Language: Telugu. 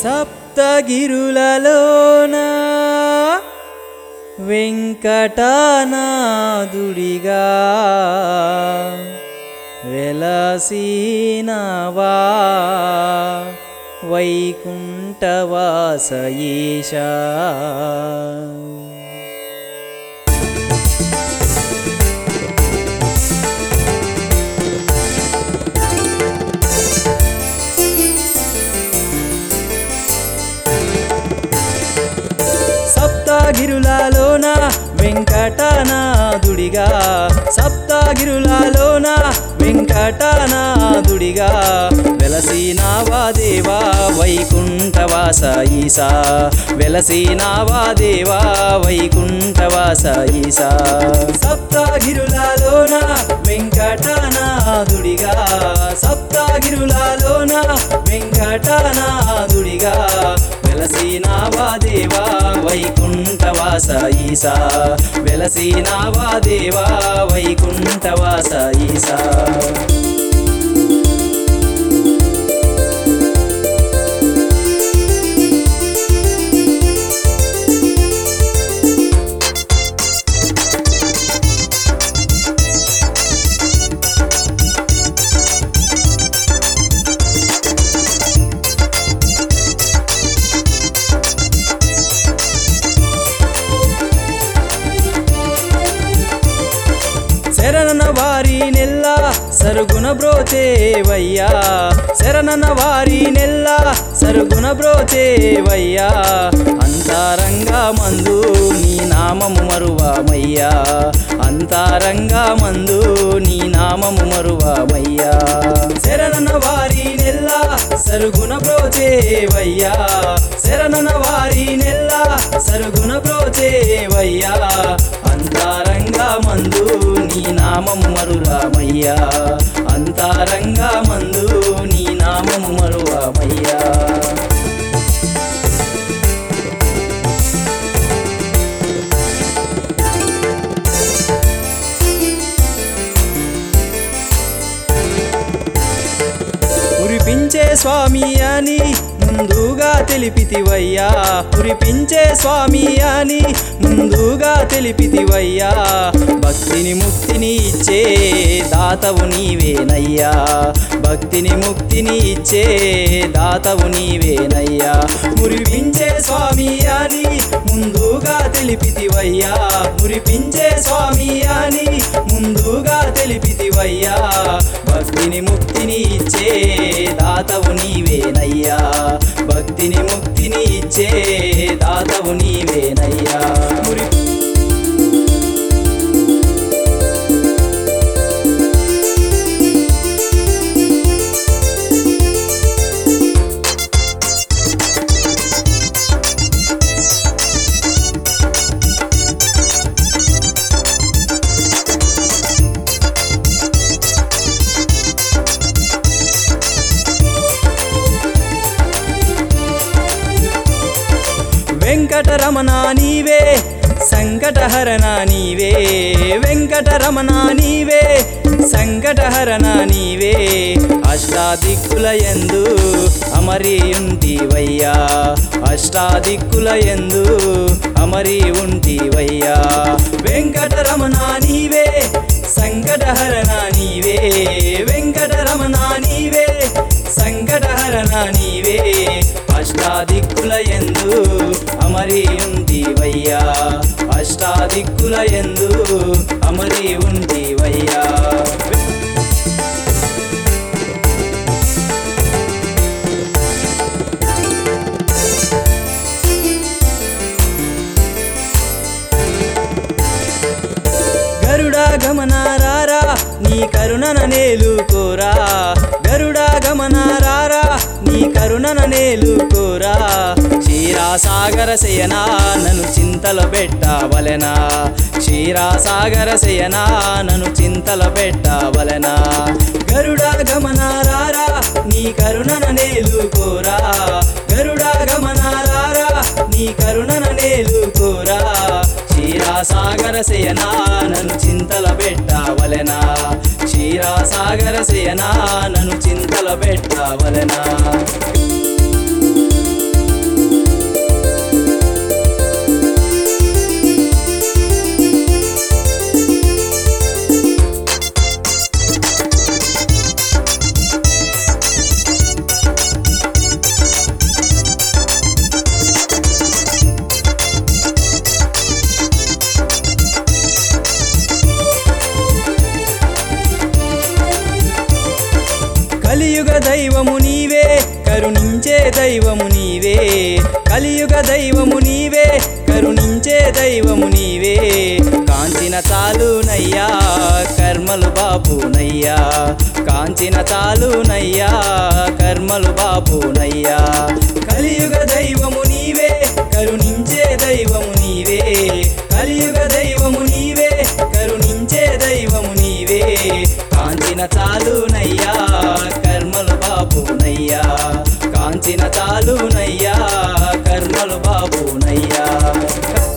సప్తగిరులలోన వెంకటనాదుడిగా వెలసీనవా వైకుంఠవాస ఈశా సప్తగిరులలోన వెంకటనాథుడిగా సప్తగిరులలోన వెంకటనాథుడిగా వెలసినావా దేవా వైకుంఠవాస ఈసా వెలసినావా దేవా వైకుంఠవాస ఈసా సప్తగిరులలోన వెంకటనాథుడిగా సప్తగిరులలోన వెంకటనాథుడిగా వెలసినావా దేవా వైకుంఠవాస ఈసా వెలసినావా దేవా వైకుంఠవాస ఈసా శరణన వారి నెల్ల సరుగుణ బ్రోచేవయ్యా శరణన వారి నెల్ల సరుగుణ బ్రోచేవయ్యా అంతరంగా మందు నీ నామము మరువామయ్యా అంతరంగా మందు నీ నామము మరువామయ్యా శరణన వారి నెల్ల సరుగుణ బ్రోచేవయ్యా శరణన వారి నెల్ల సరుగుణ బ్రోచేవయ్యా అంతరంగా మందు నీ నామము మరురామయ్యా అంతరంగా మందు నీ నామము మరువామయ్యా కురిపించే స్వామి అని ముందుగా తెలిపితివయ్యా కురిపించే స్వామి అని ముందుగా తెలిపితివయ్యా భక్తిని ముక్తిని ఇచ్చే దాతవు నీవేనయ్యా భక్తిని ముక్తిని ఇచ్చే దాతవు నీవేనయ్యా మురిపించే స్వామి అని ముందుగా తెలిపితివయ్యా మురిపించే స్వామి అని ముందుగా తెలిపితివయ్యా భక్తిని ముక్తిని ఇచ్చే దాతవు నీవేనయ్యా భక్తిని ముక్తిని ఇచ్చే దాతవు నీవేనయ్యా మురి వెంకటరమణ నీవే సంకటహరణ నీవే వెంకటరమణ నీవే సంకటహరణ నీవే అష్టాదిక్కుల ఎందు అమరి ఉంటివయ్యా అష్టాదిక్కుల ఎందు అమరి ఉంటివయ్యా వెంకటరమణ నీవే సంకటహరణ నీవే వెంకటరమణ నీవే సంకటహరణ నీవే అష్టాదిక్కుల ఎందు అమరి ఉంటివయ్యా అష్టాదిక్కుల ఎందు అమరి ఉంటివయ్యా గరుడా గమనారారా నీ కరుణన నేలుకోరా గరుడా గమనారారా నీ కరుణన నేలుకోరా క్షీరాసాగర శయనా నన్ను చింతల పెట్టవలెనా క్షీరాసాగర శయనా నన్ను చింతల పెట్టవలెనా గరుడా గమనారారా నీ కరుణన నేలుకోరా గరుడా గమనారారా నీ కరుణన నేలుకోరా క్షీరాసాగర శయనా నన్ను చింతల పెట్టవలెనా క్షీరాసాగర శయనా నన్ను చింతల పెట్టవలెనా కలియుగ దైవము నీవే కరుణించే దైవము నీవే కలియుగ దైవము నీవే కరుణించే దైవము నీవే కాంచిన చాలునయ్యా కర్మలు బాపునయ్యా కాంచిన చాలునయ్యా కర్మలు బాపునయ్యా కలియుగ దైవము నీవే కరుణించే దైవము నీవే కలియుగ దైవము నీవే కరుణించే దైవము నీవే కాంచిన చాలునయ్యా కర్మలు బాపునయ్యా కాంచిన చాలునయ్యా కర్మలు బాపునయ్యా